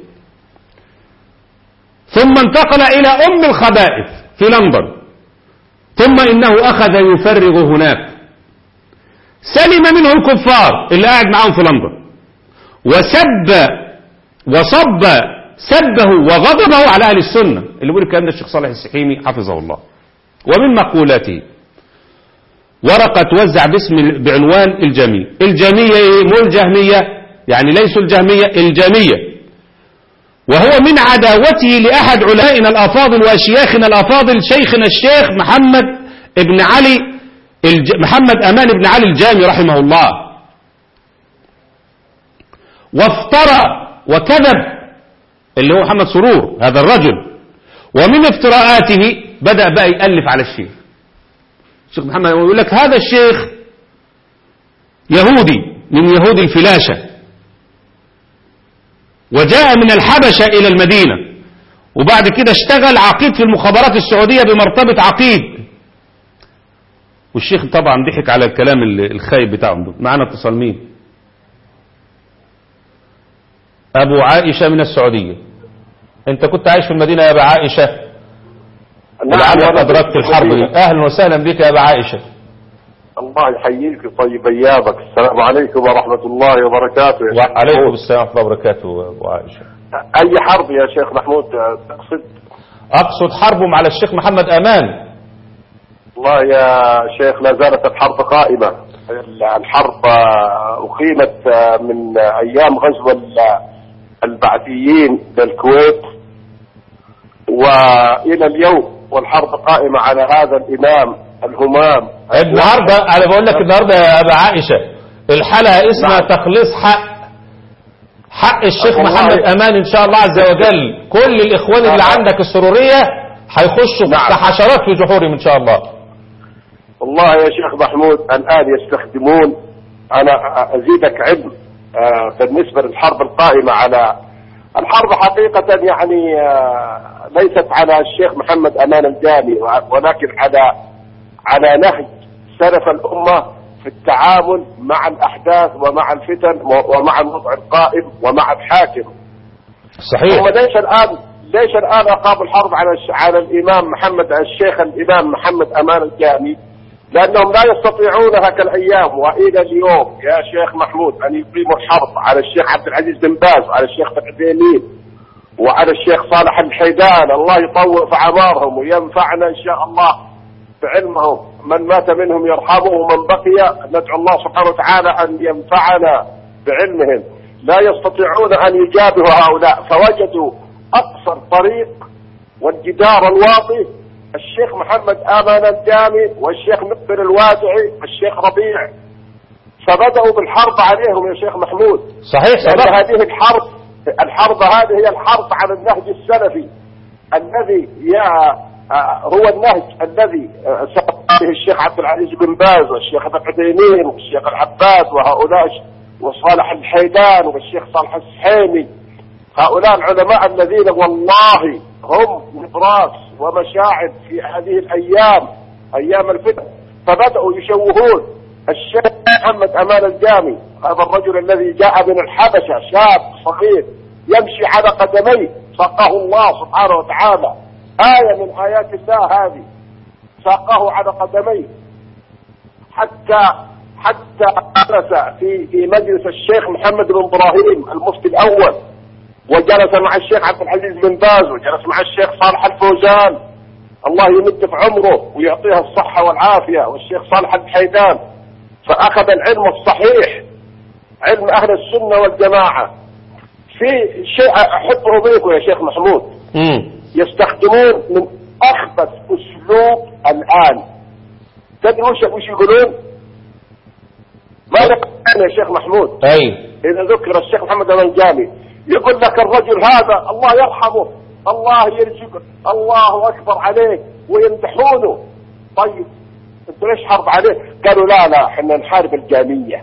ثم انتقل إلى أم الخبائث في لندن ثم إنه أخذ يفرغ هناك سلم منه الكفار اللي قاعد معاهم في لندن وسب وصب سبه وغضبه على أهل السنة اللي بيقول الكلام ده الشيخ صالح السحيمي حفظه الله ومن مقولاته ورقة توزع باسم بعنوان الجميع الجمية ايه مو الجهمية يعني ليسوا الجهمية الجمية وهو من عداوته لأحد علمائنا الأفاضل وأشياخنا الأفاضل شيخنا الشيخ محمد ابن علي الج... محمد أمان ابن علي الجامي رحمه الله وافترى وكذب اللي هو محمد سرور هذا الرجل ومن افتراءاته بدأ بقى يألف على الشيخ الشيخ محمد يقول لك هذا الشيخ يهودي من يهود الفلاشة وجاء من الحبشة إلى المدينة وبعد كده اشتغل عقيد في المخابرات السعودية بمرتبة عقيد والشيخ طبعا ضحك على الكلام الخايب بتاعهم دول معانا اتصال مين أبو عائشة من السعودية أنت كنت عايش في المدينة يا أبا عائشة ولعلك أدركت الحرب دي أهلا وسهلا بك يا أبا عائشة الله يحييك ويطيب ايامك السلام عليكم ورحمه الله وبركاته يا شيخ وعليكم محمود. السلام ورحمة الله وبركاته أبو عائشة اي حرب يا شيخ محمود تقصد أقصد حربهم على الشيخ محمد أمان والله يا شيخ لا زالت الحرب قائمه الحرب اقيمت من ايام غزو ال- البعثيين للكويت والى اليوم والحرب قائمه على هذا الامام الهمام النهاردة أنا بقول لك النهاردة يا أبا عائشة الحلقة اسمها نعم. تخليص حق حق الشيخ والله- محمد أمان إن شاء الله عز وجل كل الإخوان اللي نعم. عندك السرورية هيخشوا نعم. كحشرات في جحورهم إن شاء الله والله يا شيخ محمود الآن يستخدمون أنا أزيدك علم آه، بالنسبة للحرب القائمة على الحرب حقيقة يعني آه، ليست على الشيخ محمد أمان الجامي ولكن على على نهج سلف الأمة في التعامل مع الأحداث ومع الفتن ومع الوضع القائم ومع الحاكم صحيح هم ليش الآن ليش الآن أقاموا الحرب على الش- على الإمام محمد الشيخ الإمام محمد أمان الجامي لأنهم لا يستطيعونها كالأيام وإلى اليوم يا شيخ محمود أن يقيموا الحرب على الشيخ عبد العزيز بن باز وعلى الشيخ العثيمين وعلى الشيخ صالح الحيدان الله يطول في أعمارهم وينفعنا إن شاء الله بعلمهم من مات منهم يرحمه ومن بقي ندعو الله سبحانه وتعالى أن ينفعنا بعلمهم لا يستطيعون أن يجابهوا هؤلاء فوجدوا أقصر طريق والجدار الواطي الشيخ محمد آمان الجامي والشيخ مقبل الوادعي والشيخ ربيع فبدأوا بالحرب عليهم يا شيخ محمود صحيح لأن صدق هذه الحرب الحرب هذه هي الحرب على النهج السلفي الذي يا آه، هو النهج الذي آه، سبق به الشيخ عبد العزيز بن باز والشيخ ابن عثيمين والشيخ العباس وهؤلاء وصالح الحيدان والشيخ صالح السحيمي هؤلاء العلماء الذين والله هم نبراس ومشاعر في هذه الأيام أيام الفتن فبدأوا يشوهون الشيخ محمد أمان الجامي هذا الرجل الذي جاء من الحبشة شاب صغير يمشي على قدميه ساقه الله سبحانه وتعالى آية من آيات الله هذه ساقه على قدميه حتى حتى جلس في في مجلس الشيخ محمد بن ابراهيم المفتي الاول وجلس مع الشيخ عبد العزيز بن باز وجلس مع الشيخ صالح الفوزان الله يمد في عمره ويعطيها الصحة والعافية والشيخ صالح الحيدان فأخذ العلم الصحيح علم أهل السنة والجماعة في شيء أحبه بيكم يا شيخ محمود مم. يستخدمون من أخبث أسلوب الآن تدري وش وش يقولون؟ ماذا يقولون يا شيخ محمود؟ أي إذا ذكر الشيخ محمد الأنجامي يقول لك الرجل هذا الله يرحمه الله يرزقه الله أكبر عليه ويمدحونه طيب انتوا ليش حرب عليه؟ قالوا لا لا احنا نحارب الجامية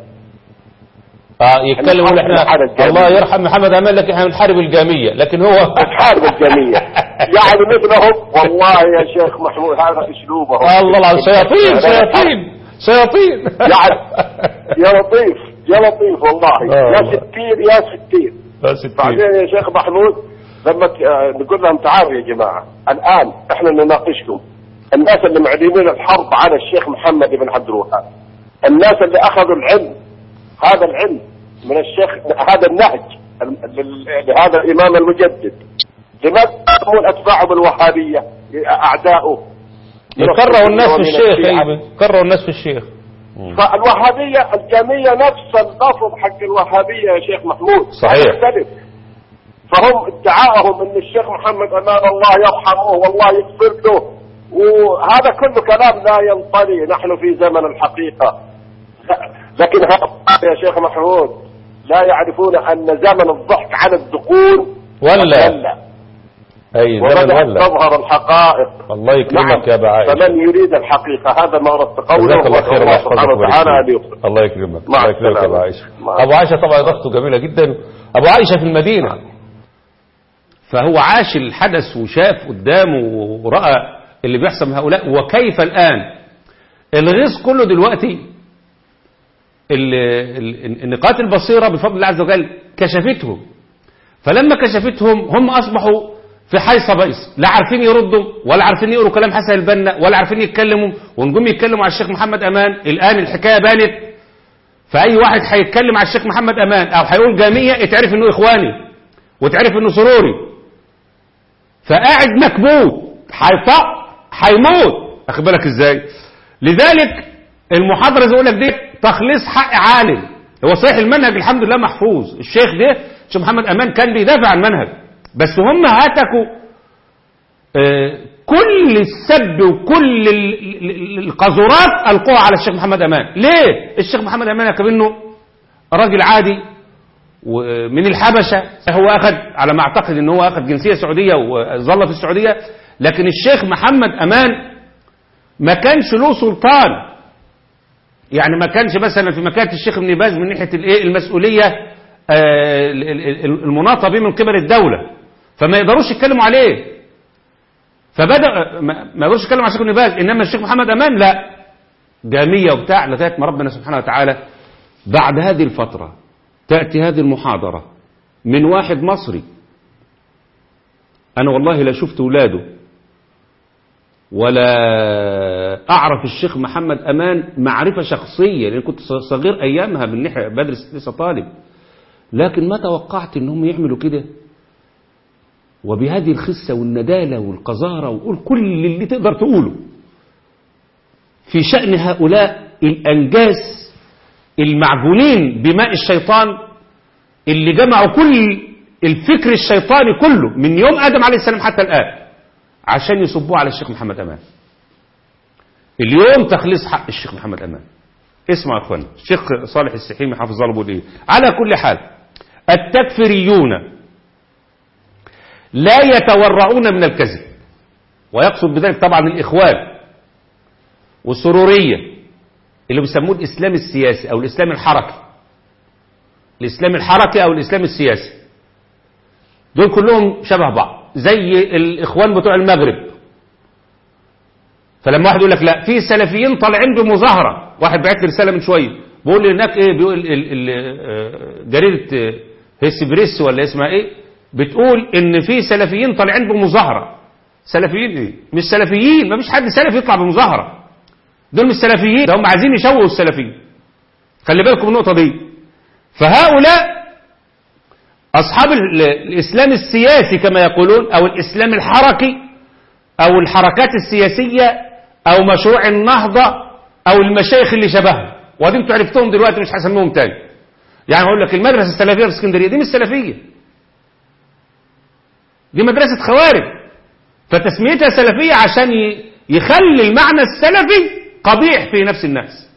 آه يتكلم يقول احنا على الجامية. الله يرحم محمد أمان لكن احنا بنحارب الجامية لكن هو نحارب الجامية يعني مثلهم والله يا شيخ محمود هذا اسلوبهم الله العظيم شياطين شياطين شياطين يعني يا لطيف يا لطيف والله آه يا والله. ستير يا ستير يا ستين. بعدين يا شيخ محمود لما ت- آه، نقول لهم تعالوا يا جماعة الآن احنا نناقشكم الناس اللي معلنين الحرب على الشيخ محمد بن عبد الوهاب الناس اللي أخذوا العلم هذا العلم من الشيخ هذا النهج ال- ل- لهذا الإمام المجدد لماذا يسمون أتباعه بالوهابية أعداؤه يكرهوا الناس في ومن الشيخ الشيعة. أيوة يكرهوا الناس في الشيخ فالوهابية الجامية نفس اللفظ حق الوهابية يا شيخ محمود صحيح. يختلف فهم ادعاءهم ان الشيخ محمد امان الله يرحمه والله يغفر له وهذا كله كلام لا ينطلي نحن في زمن الحقيقة لكن هؤلاء يا شيخ محمود لا يعرفون ان زمن الضحك على الذقون ولا ولا أي زمن وبدأت ولا تظهر الحقائق الله يكرمك يا أبا عائشة فمن يريد الحقيقة هذا ما أردت قوله جزاك الله خير والله سبحانه ويحفظك وتعالى أن ويكرمك. يغفر الله يكرمك مع الله يكرمك يا ابو السلامة. عائشه مع ابو عائشه طبعا اضافته جميله جدا ابو عائشه في المدينه فهو عاش الحدث وشاف قدامه وراى اللي بيحصل من هؤلاء وكيف الان الغيظ كله دلوقتي ال- ال- النقاط البصيره بفضل الله عز وجل كشفتهم فلما كشفتهم هم اصبحوا في حيص بيص لا عارفين يردوا ولا عارفين يقروا كلام حسن البنا ولا عارفين يتكلموا ونجم يتكلموا على الشيخ محمد امان الان الحكايه بانت فاي واحد هيتكلم على الشيخ محمد امان او هيقول جاميه اتعرف انه اخواني وتعرف انه سروري فقاعد مكبوت هيطق هيموت اخد بالك ازاي لذلك المحاضره زي يقول لك دي تخليص حق عالم هو صحيح المنهج الحمد لله محفوظ الشيخ ده الشيخ محمد امان كان بيدافع عن المنهج بس هم هتكوا آه، كل السب وكل ال- ال- ال- القذورات القوها على الشيخ محمد امان ليه الشيخ محمد امان كمنه راجل عادي ومن الحبشة هو أخذ على ما أعتقد أنه هو أخذ جنسية سعودية وظل في السعودية لكن الشيخ محمد أمان ما كانش له سلطان يعني ما كانش مثلا في مكانة الشيخ ابن باز من ناحية الايه المسؤولية آه، ال- ال- ال- المناطة به من قبل الدولة فما يقدروش يتكلموا عليه فبدأ ما ما يقدروش يتكلموا على الشيخ ابن باز إنما الشيخ محمد أمان لا جامية وبتاع لغاية ما ربنا سبحانه وتعالى بعد هذه الفترة تأتي هذه المحاضرة من واحد مصري أنا والله لا شفت ولاده ولا أعرف الشيخ محمد أمان معرفة شخصية لأن كنت صغير أيامها من ناحية بدرس لسه طالب لكن ما توقعت أنهم يعملوا كده وبهذه الخسة والندالة والقذارة وقول كل اللي تقدر تقوله في شأن هؤلاء الأنجاس المعجونين بماء الشيطان اللي جمعوا كل الفكر الشيطاني كله من يوم آدم عليه السلام حتى الآن عشان يصبوه على الشيخ محمد أمان اليوم تخليص حق الشيخ محمد أمان اسمعوا يا اخوانا الشيخ صالح السحيمي حافظ الله بيقول ايه على كل حال التكفيريون لا يتورعون من الكذب ويقصد بذلك طبعا الإخوان والسرورية اللي بيسموه الإسلام السياسي أو الإسلام الحركي الإسلام الحركي أو الإسلام السياسي دول كلهم شبه بعض زي الإخوان بتوع المغرب فلما واحد يقول لك لا في سلفيين طالعين بمظاهره واحد بعت لي رساله من شويه بيقول لي هناك ايه بيقول ال- ال- آه، جريده آه، هيسبريس ولا اسمها ايه بتقول ان في سلفيين طالعين بمظاهره سلفيين ايه مش سلفيين ما فيش حد سلفي يطلع بمظاهره دول مش سلفيين ده هم عايزين يشوهوا السلفيين خلي بالكم من النقطه دي فهؤلاء أصحاب ال- الإسلام السياسي كما يقولون أو الإسلام الحركي أو الحركات السياسية أو مشروع النهضة أو المشايخ اللي شبههم وادي انتوا عرفتهم دلوقتي مش هسميهم تاني يعني أقول لك المدرسة السلفية في اسكندرية دي مش سلفية دي مدرسة خوارج فتسميتها سلفية عشان ي- يخلي المعنى السلفي قبيح في نفس الناس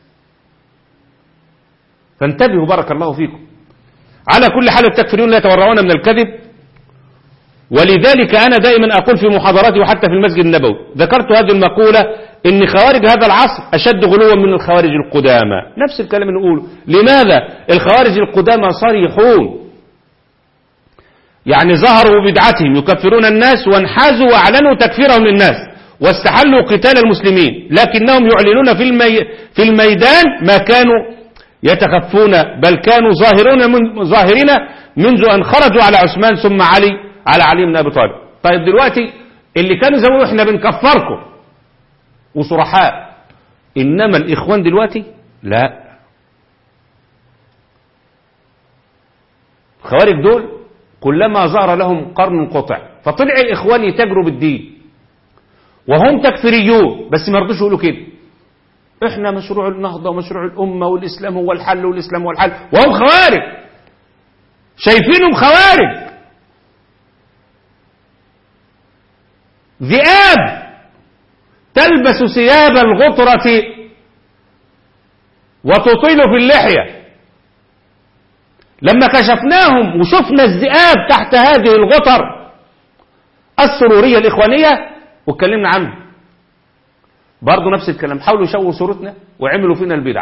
فانتبهوا بارك الله فيكم على كل حال التكفيرون لا يتورعون من الكذب ولذلك أنا دائما أقول في محاضراتي وحتى في المسجد النبوي ذكرت هذه المقولة إن خوارج هذا العصر أشد غلوا من الخوارج القدامى نفس الكلام اللي نقوله لماذا الخوارج القدامى صريحون يعني ظهروا ببدعتهم يكفرون الناس وانحازوا وأعلنوا تكفيرهم للناس واستحلوا قتال المسلمين لكنهم يعلنون في, المي في الميدان ما كانوا يتخفون بل كانوا ظاهرون من ظاهرين منذ أن خرجوا على عثمان ثم علي على علي بن أبي طالب طيب دلوقتي اللي كانوا زمان احنا بنكفركم وصرحاء إنما الإخوان دلوقتي لا الخوارج دول كلما ظهر لهم قرن قطع فطلع الإخوان يتاجروا بالدين وهم تكفيريون بس ما رضوش يقولوا كده احنا مشروع النهضة ومشروع الأمة والإسلام هو الحل والإسلام هو الحل وهم خوارج شايفينهم خوارج ذئاب تلبس ثياب الغطرة وتطيل في اللحية لما كشفناهم وشفنا الذئاب تحت هذه الغطر السرورية الإخوانية واتكلمنا عنه برضه نفس الكلام حاولوا يشوهوا صورتنا وعملوا فينا البدع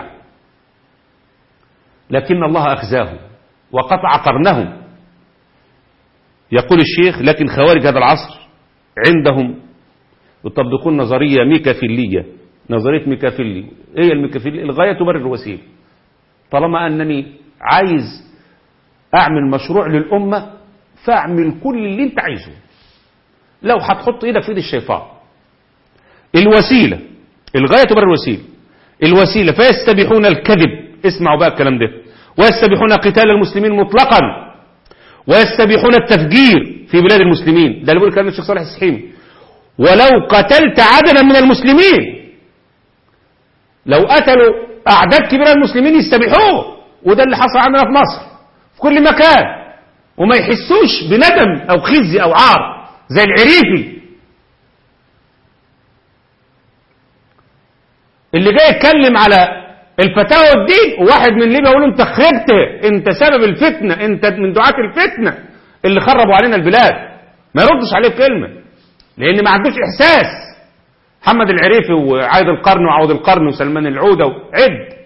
لكن الله أخزاهم وقطع قرنهم يقول الشيخ لكن خوارج هذا العصر عندهم يطبقون نظرية ميكافيلية نظرية ميكافيلي ايه الميكافيلي الغاية تبرر الوسيلة طالما أنني عايز أعمل مشروع للأمة فأعمل كل اللي انت عايزه لو هتحط ايدك في ايد الشيطان الوسيلة الغاية تبرر الوسيلة الوسيلة فيستبيحون الكذب اسمعوا بقى الكلام ده ويستبيحون قتال المسلمين مطلقا ويستبيحون التفجير في بلاد المسلمين ده اللي بيقول كلام الشيخ صالح السحيمي ولو قتلت عددا من المسلمين لو قتلوا أعداد كبيرة من المسلمين يستبيحوه وده اللي حصل عندنا في مصر في كل مكان وما يحسوش بندم أو خزي أو عار زي العريفي اللي جاي يتكلم على الفتاوى والدين وواحد من ليبيا يقول له انت خربت انت سبب الفتنة انت من دعاة الفتنة اللي خربوا علينا البلاد ما يردش عليه بكلمة لان ما عندوش احساس محمد العريفي وعايد القرن وعوض القرن وسلمان العودة وعد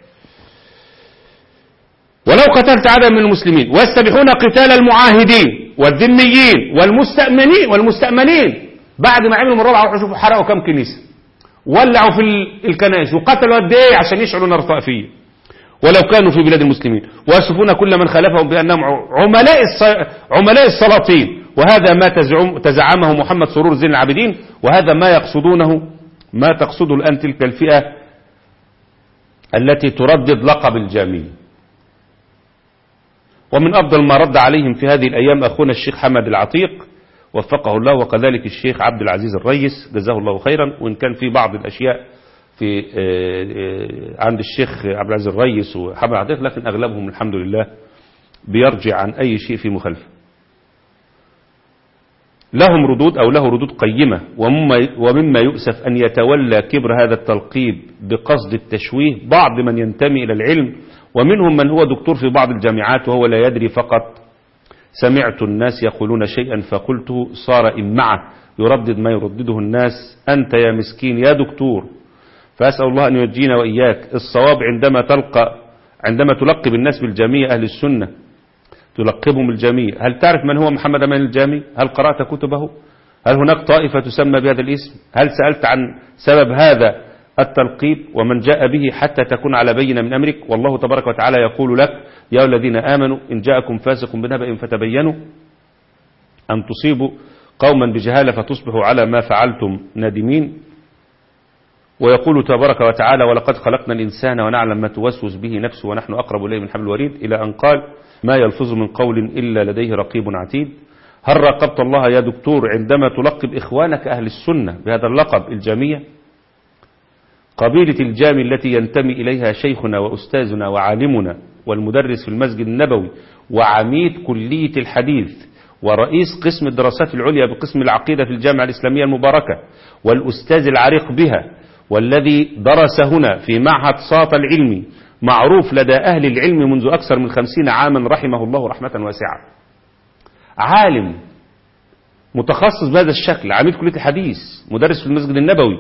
ولو قتلت عدد من المسلمين ويستبيحون قتال المعاهدين والذميين والمستأمنين والمستأمنين بعد ما عملوا من ربع روحوا شوفوا حرقوا كم كنيسة ولعوا في الكنائس وقتلوا قد ايه عشان يشعلوا نار طائفيه ولو كانوا في بلاد المسلمين ويصفون كل من خالفهم بانهم عملاء عملاء السلاطين وهذا ما تزعم تزعمه محمد سرور زين العابدين وهذا ما يقصدونه ما تقصده الان تلك الفئه التي تردد لقب الجامي ومن افضل ما رد عليهم في هذه الايام اخونا الشيخ حمد العتيق وفقه الله وكذلك الشيخ عبد العزيز الريس جزاه الله خيرا وإن كان في بعض الأشياء في عند الشيخ عبد العزيز الريس وحمد عتيق لكن أغلبهم الحمد لله بيرجع عن أي شيء في مخالفة لهم ردود أو له ردود قيمة ومما يؤسف أن يتولى كبر هذا التلقيب بقصد التشويه بعض من ينتمي إلى العلم ومنهم من هو دكتور في بعض الجامعات وهو لا يدري فقط سمعت الناس يقولون شيئا فقلته صار إمعة يردد ما يردده الناس أنت يا مسكين يا دكتور فأسأل الله أن يجينا وإياك الصواب عندما تلقى عندما تلقب الناس بالجامية أهل السنة تلقبهم الجامية هل تعرف من هو محمد أمان الجامي هل قرأت كتبه هل هناك طائفة تسمى بهذا الاسم هل سألت عن سبب هذا التلقيب ومن جاء به حتى تكون على بينة من أمرك والله تبارك وتعالى يقول لك يا الذين آمنوا إن جاءكم فاسق بنبأ فتبينوا أن تصيبوا قوما بجهالة فتصبحوا على ما فعلتم نادمين ويقول تبارك وتعالى ولقد خلقنا الإنسان ونعلم ما توسوس به نفسه ونحن أقرب إليه من حبل الوريد إلى أن قال ما يلفظ من قول إلا لديه رقيب عتيد هل راقبت الله يا دكتور عندما تلقب إخوانك أهل السنة بهذا اللقب الجامية قبيلة الجامي التي ينتمي إليها شيخنا وأستاذنا وعالمنا والمدرس في المسجد النبوي وعميد كلية الحديث ورئيس قسم الدراسات العليا بقسم العقيدة في الجامعة الإسلامية المباركة والأستاذ العريق بها والذي درس هنا في معهد ساط العلمي معروف لدى أهل العلم منذ أكثر من خمسين عاما رحمه الله رحمة واسعة عالم متخصص بهذا الشكل عميد كلية الحديث مدرس في المسجد النبوي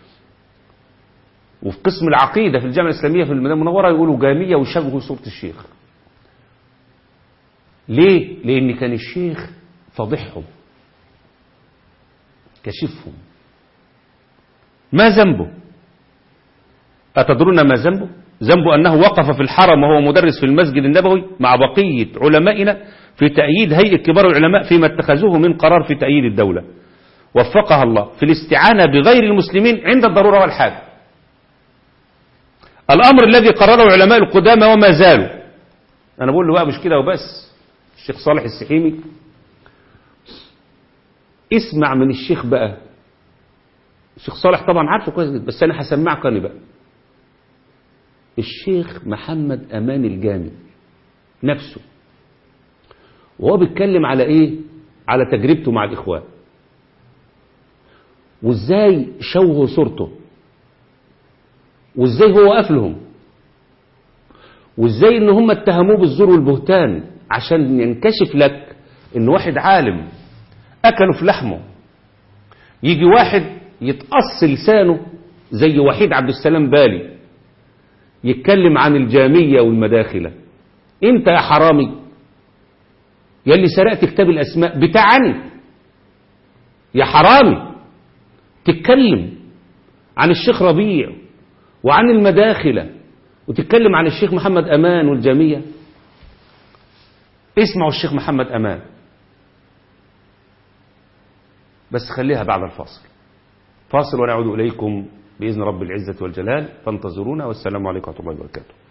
وفي قسم العقيدة في الجامعة الإسلامية في المدينة المنورة يقولوا جامية ويشبهوا صورة الشيخ ليه؟ لأن كان الشيخ فضحهم كشفهم ما ذنبه أتدرون ما ذنبه ذنبه أنه وقف في الحرم وهو مدرس في المسجد النبوي مع بقية علمائنا في تأييد هيئة كبار العلماء فيما اتخذوه من قرار في تأييد الدولة وفقها الله في الاستعانة بغير المسلمين عند الضرورة والحاجة الأمر الذي قرره علماء القدامى وما زالوا أنا بقول له بقى مش كده وبس الشيخ صالح السحيمي اسمع من الشيخ بقى الشيخ صالح طبعا عارفه كويس جدا بس أنا هسمعك أنا بقى الشيخ محمد أمان الجامي نفسه وهو بيتكلم على ايه على تجربته مع الاخوان وازاي شوهوا صورته وازاي هو قفلهم وازاي ان هم اتهموه بالزور والبهتان عشان ينكشف لك ان واحد عالم اكلوا في لحمه يجي واحد يتقص لسانه زي وحيد عبد السلام بالي يتكلم عن الجامية والمداخلة انت يا حرامي يا اللي سرقت كتاب الأسماء بتاعني يا حرامي تتكلم عن الشيخ ربيع وعن المداخلة وتتكلم عن الشيخ محمد أمان والجامية اسمعوا الشيخ محمد أمان بس خليها بعد الفاصل فاصل ونعود إليكم بإذن رب العزة والجلال فانتظرونا والسلام عليكم ورحمة الله وبركاته